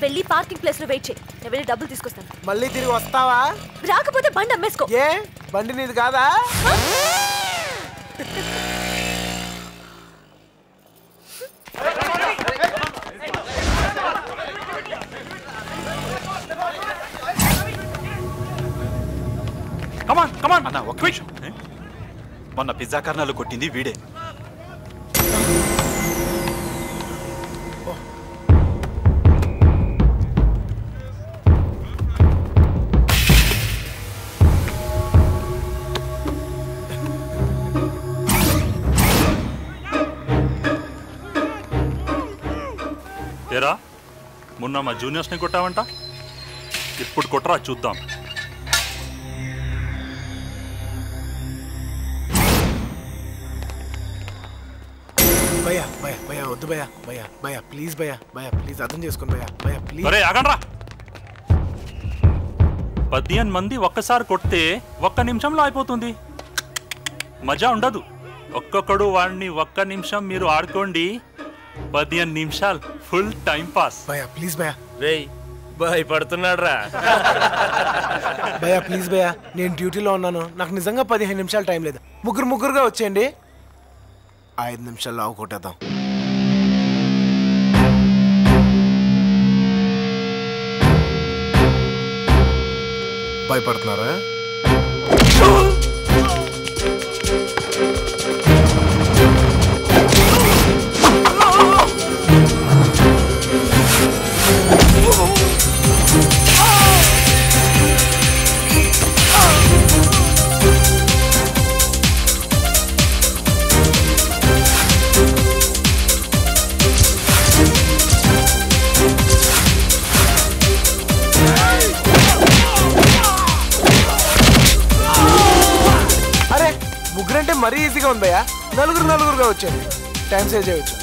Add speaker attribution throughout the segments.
Speaker 1: వెళ్ళి parking place లో wait చేయి నేను వెళ్ళి డబ్బులు తీసుకొస్తాను
Speaker 2: మళ్ళీ తిరిగి వస్తావా
Speaker 1: రాకపోతే బండి అమ్మేసుకో
Speaker 2: ఏ బండి నీది కాదా
Speaker 3: కమాన్ కమాన్ అన్న ఒక నిమిషం ఏ? మొన్న పిజ్జా కర్నాలు కొట్టింది వీడే
Speaker 4: ఏరా మొన్న మా జూనియర్స్ని కొట్టావంట ఇప్పుడు కొట్టరా చూద్దాం
Speaker 2: భయ్యా భయ్యా భయ్యా వద్దు భయ్యా భయ్యా భయ్యా ప్లీజ్ భయ్యా భయ్యా ప్లీజ్ అర్థం చేసుకోండి భయ్యా భయ్యా ప్లీజ్
Speaker 4: అరే ఆగండ్రా పదిహేను మంది ఒక్కసారి కొడితే ఒక్క నిమిషంలో అయిపోతుంది మజా ఉండదు ఒక్కొక్కడు వాడిని ఒక్క నిమిషం మీరు ఆడుకోండి పదిహేను నిమిషాలు ఫుల్ టైం పాస్
Speaker 2: భయ్యా ప్లీజ్ భయ్యా
Speaker 5: రేయ్ భయపడుతున్నాడు రా
Speaker 2: భయ్యా ప్లీజ్ భయ్యా నేను డ్యూటీలో ఉన్నాను నాకు నిజంగా పదిహేను నిమిషాలు టైం లేదు ముగ్గురు ముగ్గురుగా వచ్చేయండి ఐదు నిమిషాల్లో ఆవు కొట్టేద్దాం భయపడుతున్నారా అరే ముగ్గురంటే మరీ ఈజీగా ఉంది భయ్యా నలుగురు నలుగురుగా వచ్చేయండి టైం సేవ్ చేయొచ్చు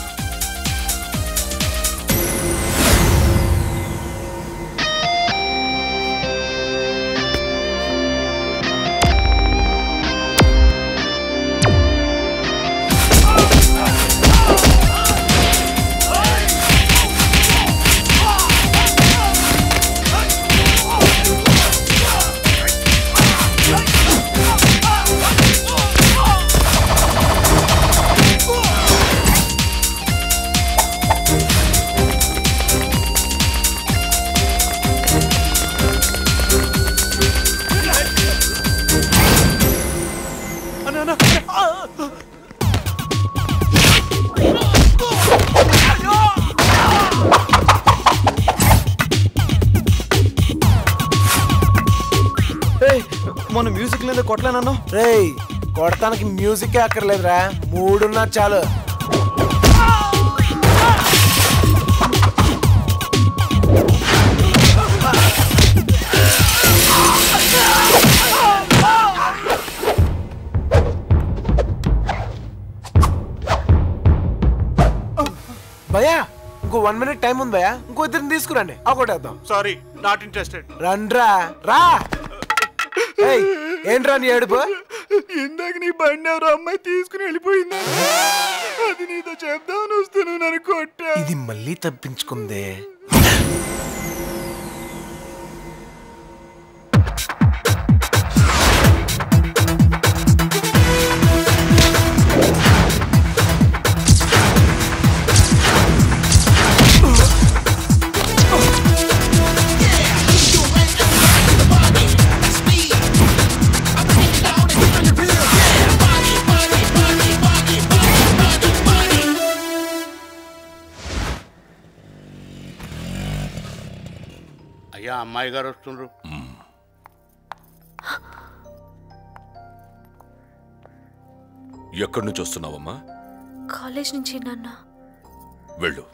Speaker 6: మొన్న మ్యూజిక్ లేదా కొట్టలేనన్నా
Speaker 2: రేయ్ కొడతానికి మ్యూజిక్ అక్కర్లేదురా మూడున్నా చాలు భయ్యా ఇంకో వన్ మినిట్ టైం ఉంది భయ్యా ఇంకో ఇద్దరిని తీసుకురండి ఆ కొట్టేద్దాం
Speaker 3: సారీ నాట్ ఇంట్రెస్టెడ్
Speaker 2: రండ్రా రా ఏయ్, ఏంట్రా నీ ఏడుపు
Speaker 6: ఇందాక నీ బండి ఎవరో అమ్మాయి తీసుకుని వెళ్ళిపోయిందా అది నీతో చెప్దామని వస్తాను నన్ను కొట్టా
Speaker 2: ఇది మళ్ళీ తప్పించుకుందే
Speaker 7: అయ్యా అమ్మాయి గారు వస్తుండ్రు
Speaker 8: ఎక్కడి నుంచి వస్తున్నావమ్మా
Speaker 1: కాలేజ్ నుంచి నాన్న
Speaker 8: వెళ్ళు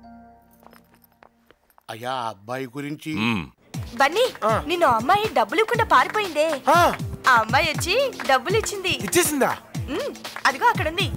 Speaker 7: అయ్యా ఆ అబ్బాయి గురించి
Speaker 8: మ్మ్.
Speaker 1: బన్నీ నిన్న అమ్మాయి డబ్బులు ఇవ్వకుండా పారిపోయిందే
Speaker 2: ఆ,
Speaker 1: ఆ అమ్మాయి వచ్చి డబ్బులు ఇచ్చింది
Speaker 2: ఇచ్చేసిందా
Speaker 1: ఉమ్, అదిగో అక్కడ ఉంది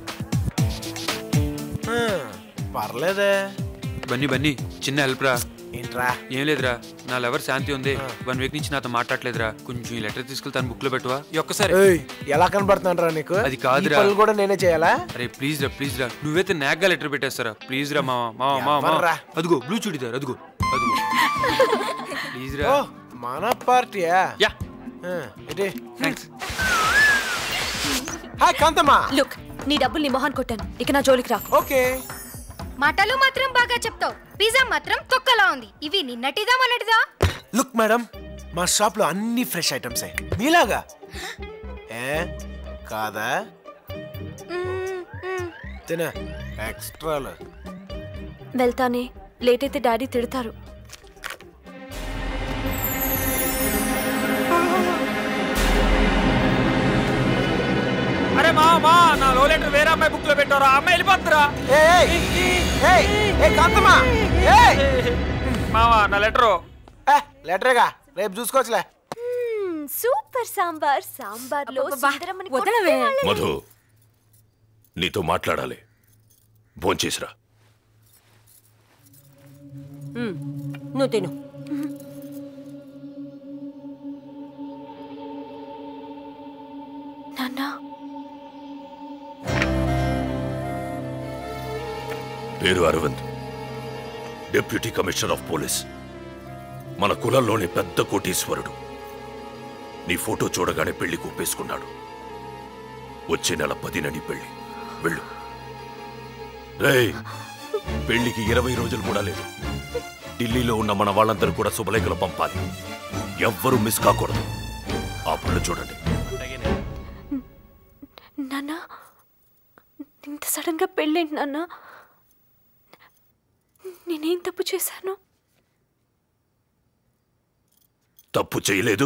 Speaker 2: ఆ, పర్లేదే
Speaker 6: బన్నీ బన్నీ చిన్న హెల్ప్ రా
Speaker 2: ఏంట్రా
Speaker 6: ఏం లేదురా నా లవర్ శాంతి ఉంది వన్ వీక్ నుంచి నాతో మాట్లాడలేదురా కొంచెం ఈ లెటర్ తీసుకెళ్లి తన బుక్ లో పెట్టువా ఈ ఒక్కసారి
Speaker 2: ఏయ్ ఎలా కనబడుతున్నాను నీకు
Speaker 6: అది కాదురా.
Speaker 2: ఈ పనులు కూడా నేనే చేయాలా
Speaker 6: అరే ప్లీజ్ రా ప్లీజ్ రా నువ్వైతే నాగ్గా లెటర్ పెట్టేస్తారా ప్లీజ్ రా మావా మావా మావా
Speaker 2: ఎవర్రా?
Speaker 6: అదిగో బ్లూ చూడిదార్ అదిగో అదిగో
Speaker 5: ప్లీజ్
Speaker 2: ఓ మన పార్టీయా
Speaker 5: యా
Speaker 2: ఆ, ఇటీ హాయ్ కాంతమ్మా
Speaker 1: లుక్ నీ డబ్బులు నీ మొహాన్ కొట్టాను ఇక నా జోలికి రా
Speaker 2: ఓకే
Speaker 9: మాటలు మాత్రం బాగా చెప్తావు పిజ్జా మాత్రం తొక్కలా ఉంది ఇవి నిన్నటిదా మొన్నటిదా
Speaker 2: లుక్ మేడం మా షాప్ లో అన్ని ఫ్రెష్ ఐటమ్స్ మీలాగా ఏ కాదా తిన ఎక్స్ట్రాలు
Speaker 1: వెళ్తానే లేట్ అయితే డాడీ తిడతారు
Speaker 5: అరే మా మా నా లో లెటర్ వేరే అమ్మాయి బుక్ లో పెట్టారా అమ్మాయి వెళ్ళిపోతురా
Speaker 2: ఏయ్ ఏయ్ ఏయ్ కాంతమ్మా ఏయ్
Speaker 5: మావా నా లెటరు
Speaker 2: ఏ లెటరేగా రేపు చూసుకోవచ్చులే
Speaker 1: సూపర్ సాంబార్ సాంబార్ లో
Speaker 9: వదలవే
Speaker 8: మధు నీతో మాట్లాడాలి భోంచేసిరా
Speaker 1: నువ్వు తిను నాన్న
Speaker 8: పేరు Aravind deputy commissioner of police మన కులంలోని పెద్ద కోటీశ్వరుడు నీ ఫోటో చూడగానే పెళ్లి కూపేసుకున్నాడు వచ్చే నెల పదినని పెళ్లి వెళ్ళు రేయ్ పెళ్లికి ఇరవై రోజులు కూడా లేదు ఢిల్లీలో ఉన్న మన వాళ్ళందరూ కూడా శుభలేఖలు పంపాలి ఎవ్వరూ మిస్ కాకూడదు ఆ పళ్ళు చూడండి
Speaker 1: నాన్న ఇంత సడన్ గా పెళ్ళేంటి నాన్న నేనేం తప్పు చేశాను
Speaker 8: తప్పు చేయలేదు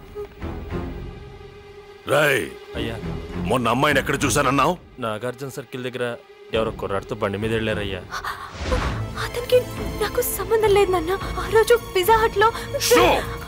Speaker 8: రాయ్
Speaker 5: అయ్యా
Speaker 8: మొన్న అమ్మాయిని ఎక్కడ చూశానన్నావు
Speaker 5: నాగార్జున సర్కిల్ దగ్గర ఎవరో కుర్రాడితో బండి మీద వెళ్ళారయ్యా
Speaker 1: అతనికి నాకు సంబంధం లేదు నాన్న ఆ రోజు పిజ్జా హట్ లో
Speaker 8: షో!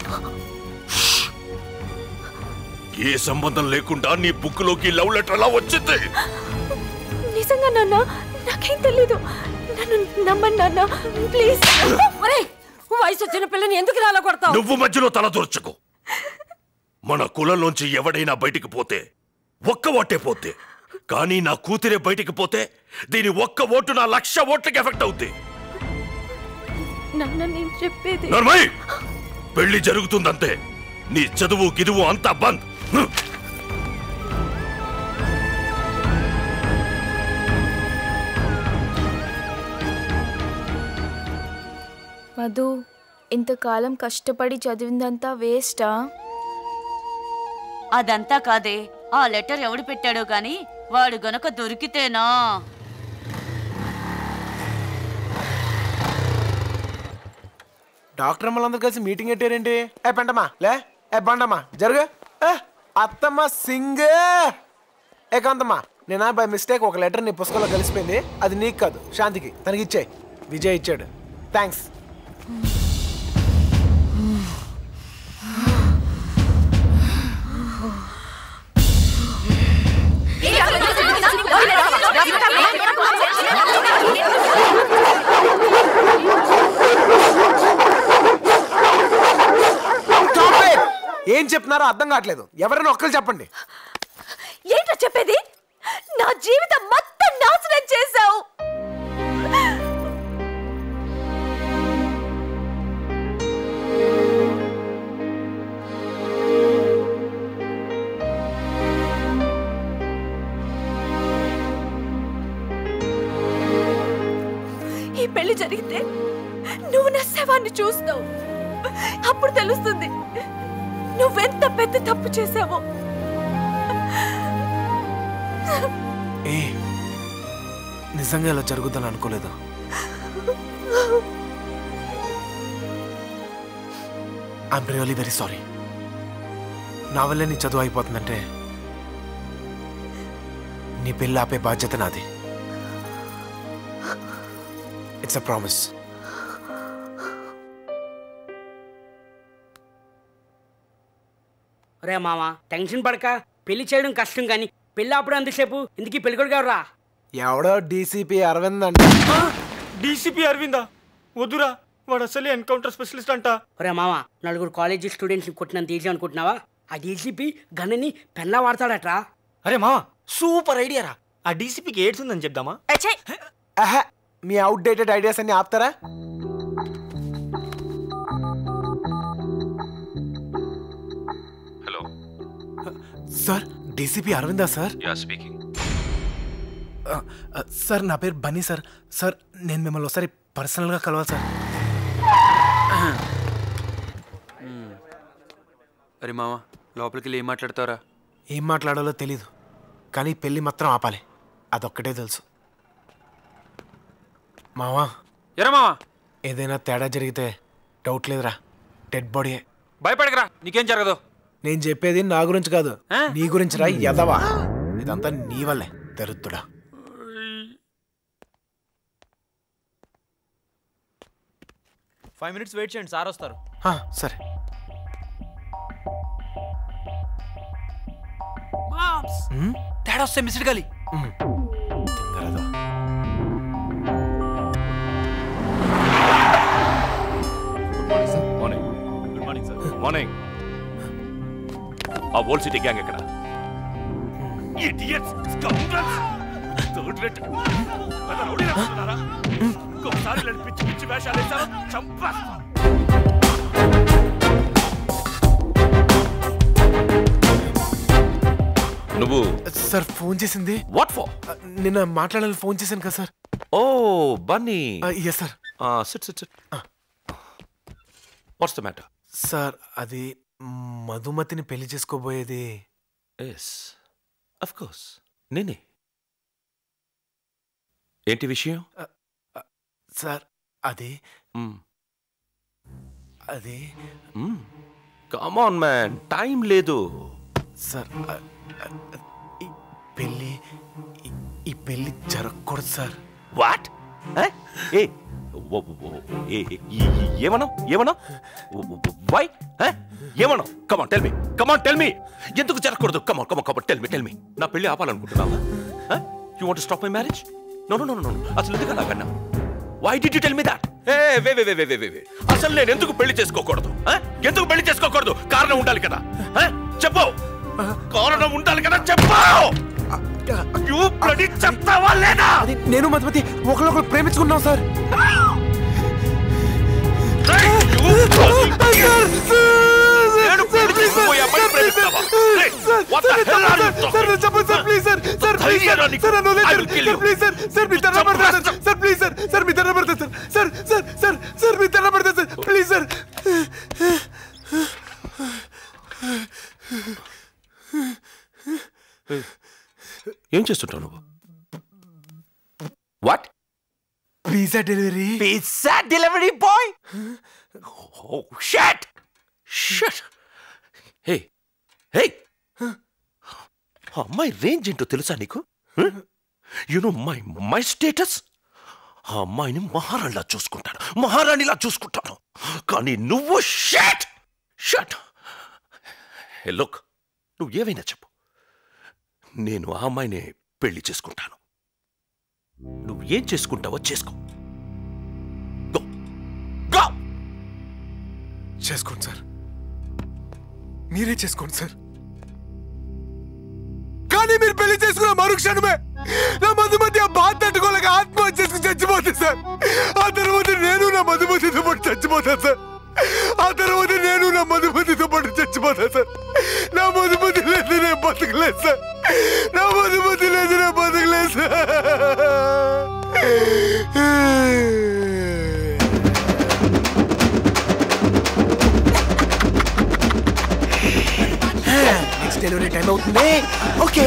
Speaker 8: ఏ సంబంధం లేకుండా నీ బుక్ లోకి లవ్ లెటర్ ఎలా వచ్చింది
Speaker 1: నిజంగా నాన్న నాకేం తెలీదు నన్ను నమ్మండి నాన్న ప్లీజ్ వయసు వచ్చిన పిల్లని ఎందుకు రాలా కొడతావు
Speaker 8: నువ్వు మధ్యలో తల దూర్చకు మన కులంలోంచి ఎవడైనా బయటికి పోతే ఒక్క ఓటే పోతే కానీ నా కూతురే బయటికి పోతే దీని ఒక్క ఓటు నా లక్ష ఓట్లకి ఎఫెక్ట్ అవుద్ది
Speaker 1: నాన్న నేను చెప్పేది
Speaker 8: నర్మయ్ పెళ్లి జరుగుతుందంతే నీ చదువు గిదువు అంతా బంద్ హ్మ్.
Speaker 10: మధు ఇంతకాలం కష్టపడి చదివిందంతా వేస్టా
Speaker 11: అదంతా కాదే ఆ లెటర్ ఎవడు పెట్టాడో గాని వాడు గనక దొరికితేనా
Speaker 2: డాక్టర్ అమ్మలందరూ కలిసి మీటింగ్ పెట్టారేంటి ఏ పెంటమ్మా లే ఏ బండమ్మా జరుగు ఏ అత్తమ్మ సింగ్ ఏ కాంతమ్మా నేను బై మిస్టేక్ ఒక లెటర్ నీ పుస్తకంలో కలిసిపోయింది అది నీకు కాదు శాంతికి తనకి ఇచ్చాయి విజయ్ ఇచ్చాడు థ్యాంక్స్ Stop it! ఏం చెప్తున్నారో అర్థం కావట్లేదు ఎవరైనా ఒక్కరు చెప్పండి
Speaker 1: ఏంటో చెప్పేది నా జీవితం మొత్తం నాశనం చేశావు ఈ పెళ్లి జరిగితే నువ్వు నా శవాన్ని చూస్తావు అప్పుడు తెలుస్తుంది నువ్వెంత పెద్ద తప్పు చేశావో
Speaker 2: ఏ నిజంగా ఇలా జరుగుద్దని అనుకోలేదు ఐఎమ్ రియలీ వెరీ సారీ నా వల్లే నీ చదువు అయిపోతుందంటే నీ పెళ్ళి ఆపే బాధ్యత నాది ఇట్స్ అ ప్రామిస్
Speaker 12: రే మామ టెన్షన్ పడక పెళ్లి చేయడం కష్టం కానీ పెళ్ళి అప్పుడు అంతసేపు ఇందుకీ పెళ్ళికొడు గారు రా
Speaker 2: ఎవడో డీసీపీ అరవింద్ అంట
Speaker 5: డీసీపీ అరవిందా వద్దురా వాడు అసలు ఎన్కౌంటర్ స్పెషలిస్ట్ అంట
Speaker 12: రే మామ నలుగురు కాలేజీ స్టూడెంట్స్ని కొట్టినంత ఈజీ అనుకుంటున్నావా ఆ డీసీపీ గన్నని పెన్నా వాడతాడట్రా
Speaker 5: అరే మావా సూపర్ ఐడియా రా ఆ డీసీపీకి ఏడ్స్ ఉందని చెప్దామా
Speaker 2: ఆహా, మీ అవుట్డేటెడ్ ఐడియాస్ అన్ని ఆపుతారా సార్ డీసీపీ అరవిందా సార్
Speaker 8: యా స్పీకింగ్
Speaker 2: ఆ, ఆ, సార్ నా పేరు బన్నీ సార్ సార్ నేను మిమ్మల్ని ఒకసారి పర్సనల్గా కలవాలి సార్
Speaker 5: అరే మామ లోపలికి వెళ్ళి ఏం మాట్లాడతారా
Speaker 2: ఏం మాట్లాడాలో తెలీదు కానీ పెళ్ళి మాత్రం ఆపాలి అదొక్కటే తెలుసు మావా
Speaker 5: ఎరా మావా
Speaker 2: ఏదైనా తేడా జరిగితే డౌట్ లేదురా డెడ్ బాడీయే
Speaker 5: భయపడకరా నీకేం జరగదు
Speaker 2: నేను చెప్పేది నా గురించి కాదు నీ గురించి రా ఎదవా ఇదంతా నీ వల్లే దరిద్రుడా
Speaker 5: ఫైవ్ మినిట్స్ వెయిట్ చేయండి సార్ వస్తారు
Speaker 2: ఆ, సరే ఉమ్,
Speaker 5: తేడా వస్తే మిస్డ్ గాలి
Speaker 2: ఉమ్. తింగరదో.
Speaker 8: Morning good morning sir morning ఆ ఓల్డ్ సిటీ గ్యాంగ్ ఎక్కడ Idiots! Scoundrels! Third rate. పెద్ద రౌడీలా కూర్చున్నారా? ఇంకొకసారి ఇలాంటి పిచ్చి పిచ్చి వేషాలు వేశారో చంపేస్తా. నువ్వు
Speaker 2: సార్ ఫోన్ చేసింది
Speaker 8: వాట్ ఫర్
Speaker 2: నిన్న మాట్లాడాలని ఫోన్ చేశాను కదా సార్
Speaker 8: ఓ Bunny
Speaker 2: yes sir
Speaker 8: sit sit sit what's the matter
Speaker 2: sir అది మధుమతిని పెళ్లి చేసుకోబోయేది
Speaker 8: ఎస్ అఫ్ కోర్స్ నేనే ఏంటి విషయం
Speaker 2: సార్ అది అది
Speaker 8: కమాన్ మ్యాన్ టైం లేదు
Speaker 2: సార్ అ- అ- ఈ పెళ్ళి ఈ- ఈ పెళ్ళి జరగకూడదు సార్
Speaker 8: వాట్ ఏ ఏమన్నా ఏమన్నా వై ఏమన్నా come on tell me come on tell me ఎందుకు జరగకూడదు కమాన్ కమాన్ come on tell me tell me నా పెళ్లి ఆపాలనుకుంటున్నావా you want stop my marriage no no no no అసలు ఎందుకు అలాగన్నా why do you tell me that a way way way way way way అసలు నేను ఎందుకు పెళ్లి చేసుకోకూడదు ఆ? ఎందుకు పెళ్లి చేసుకోకూడదు కారణం ఉండాలి కదా ఆ? చెప్పు కారణం ఉండాలి కదా చెప్పు You bloody చెప్తావా లేదా
Speaker 2: అది నేను మధుమతి ఒకరినొకరు ప్రేమించుకున్నాం సార్
Speaker 8: నేను పెళ్లి చేసుకోబోయే అమ్మాయిని ప్రేమిస్తావా? Hey, what the hell are you talking?
Speaker 2: Sir చెప్పండి sir please sir sir please
Speaker 8: ధైర్యం
Speaker 2: సార్
Speaker 8: నీకు.
Speaker 2: సార్ నన్ను
Speaker 8: I will
Speaker 2: వదిలేయండి.
Speaker 8: kill
Speaker 2: sir
Speaker 8: you.
Speaker 2: Please sir sir మీ దండం పెడతాను sir sir please sir sir మీ దండం పెడతాను sir sir sir sir sir మీ దండం పెడతాను సార్ ప్లీజ్ సార్
Speaker 8: ఏం చేస్తుంటావు నువ్వు what
Speaker 2: pizza delivery
Speaker 8: pizza delivery boy oh shut shut hey hey అమ్మాయి రేంజ్ ఏంటో తెలుసా నీకు you know my my status ఆ అమ్మాయిని మహారాణిలా చూసుకుంటాను మహారాణిలా చూసుకుంటాను కానీ నువ్వు షట్ షట్ హే లుక్ నువ్వు ఏవైనా చెప్పు నేను ఆ అమ్మాయిని పెళ్లి చేసుకుంటాను నువ్వు ఏం చేసుకుంటావో చేసుకో
Speaker 2: చేసుకోండి సార్ మీరే చేసుకోండి సార్ కానీ మీరు పెళ్లి చేసుకున్న మరుక్షణమే నా మధుమతి ఆ బాధ తట్టుకోలేక ఆత్మహత్య చేసుకుని చచ్చిపోతుంది సార్ ఆ తర్వాత నేను నా మధుమతితో పాటు చచ్చిపోతాను సార్ ఆ తర్వాత నేను నా మధుమతితో పాటు చచ్చిపోతాను సార్ నా మధుమతి లేదు నేను బతకలేదు సార్ నా మధుమతి లేదు నేను బతకలేదు నెక్స్ట్ డెలివరీ టైం అవుతుంది ఓకే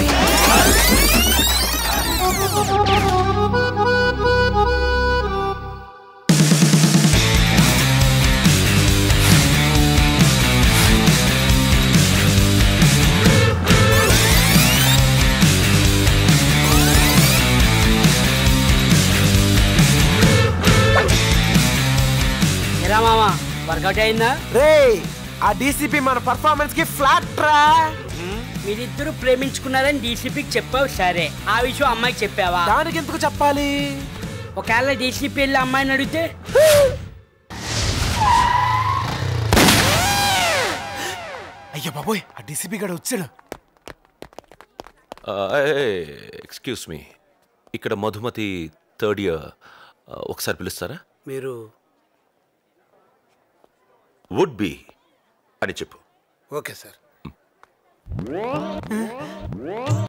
Speaker 12: ఎరా మామ వర్కౌట్ అయిందా
Speaker 2: రే ఆ డీసీపీ మన పర్ఫార్మెన్స్ కి ఫ్లాట్ రా
Speaker 12: మీరిద్దరు ప్రేమించుకున్నారని డీసీపీకి చెప్పావు సరే ఆ విషయం అమ్మాయికి చెప్పావా
Speaker 2: దానికి ఎందుకు చెప్పాలి
Speaker 12: ఒకవేళ డీసీపీ వెళ్ళి అమ్మాయిని అడిగితే
Speaker 2: అయ్యో బాబోయ్ ఆ డీసీపీ గడు వచ్చాడు
Speaker 8: ఎక్స్క్యూస్ మీ ఇక్కడ మధుమతి థర్డ్ ఇయర్ ఒకసారి పిలుస్తారా
Speaker 7: మీరు
Speaker 8: వుడ్ బి అని చెప్పు
Speaker 7: ఓకే సార్